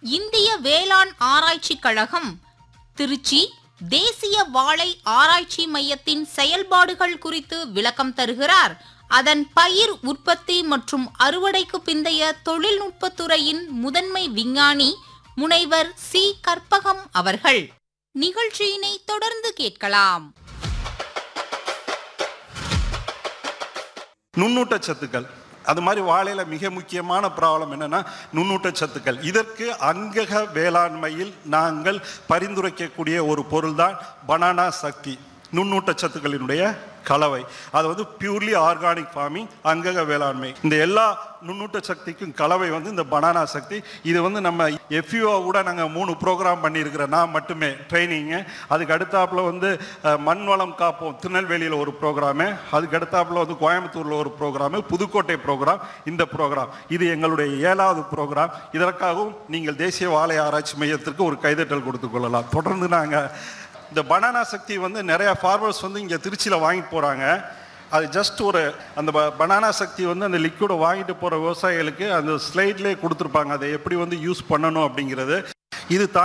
இந்திய வேளாண் ஆராய்ச்சி கழகம் திருச்சி தேசிய வாழை ஆராய்ச்சி மையத்தின் செயல்பாடுகள் குறித்து விளக்கம் தருகிறார் அதன் பயிர் உற்பத்தி மற்றும் அறுவடைக்கு பிந்தைய தொழில்நுட்பத்துறையின் முதன்மை விஞ்ஞானி முனைவர் சி கற்பகம் அவர்கள் நிகழ்ச்சியினை தொடர்ந்து கேட்கலாம் நுண்ணூட்டச்சத்துக்கள் அது மாதிரி வாழையில் மிக முக்கியமான ப்ராப்ளம் என்னன்னா நுண்ணூட்டச்சத்துக்கள் இதற்கு அங்கக வேளாண்மையில் நாங்கள் பரிந்துரைக்கக்கூடிய ஒரு பொருள்தான் பனானா சக்தி நுண்ணூட்டச்சத்துக்களினுடைய கலவை அது வந்து பியூர்லி ஆர்கானிக் ஃபார்மிங் அங்கக வேளாண்மை இந்த எல்லா நுண்ணூட்ட சக்திக்கும் கலவை வந்து இந்த பனானா சக்தி இது வந்து நம்ம எஃப்யூஓ கூட நாங்கள் மூணு ப்ரோக்ராம் பண்ணியிருக்கிறோம் நான் மட்டுமே ட்ரைனிங்கு அதுக்கு அடுத்தாப்புல வந்து அஹ், மண் வளம் காப்போம் திருநெல்வேலியில் ஒரு ப்ரோக்ராமு அதுக்கு அடுத்தாப்புல வந்து கோயம்புத்தூரில் ஒரு ப்ரோக்ராமு புதுக்கோட்டை ப்ரோக்ராம் இந்த ப்ரோக்ராம் இது எங்களுடைய ஏழாவது ப்ரோக்ராம் இதற்காகவும் நீங்கள் தேசிய வாழை ஆராய்ச்சி மையத்திற்கு ஒரு கைதட்டல் கொடுத்து கொள்ளலாம் தொடர்ந்து நாங்கள் இந்த பனானா சக்தி வந்து நிறைய ஃபார்மர்ஸ் வந்து இங்கே திருச்சியில் வாங்கிட்டு போகிறாங்க அது ஜஸ்ட் ஒரு அந்த பனானா சக்தி வந்து அந்த லிக்விடை வாங்கிட்டு போகிற விவசாயிகளுக்கு அந்த ஸ்லைட்லேயே கொடுத்துருப்பாங்க அதை எப்படி வந்து யூஸ் பண்ணணும் அப்படிங்கிறது இது தா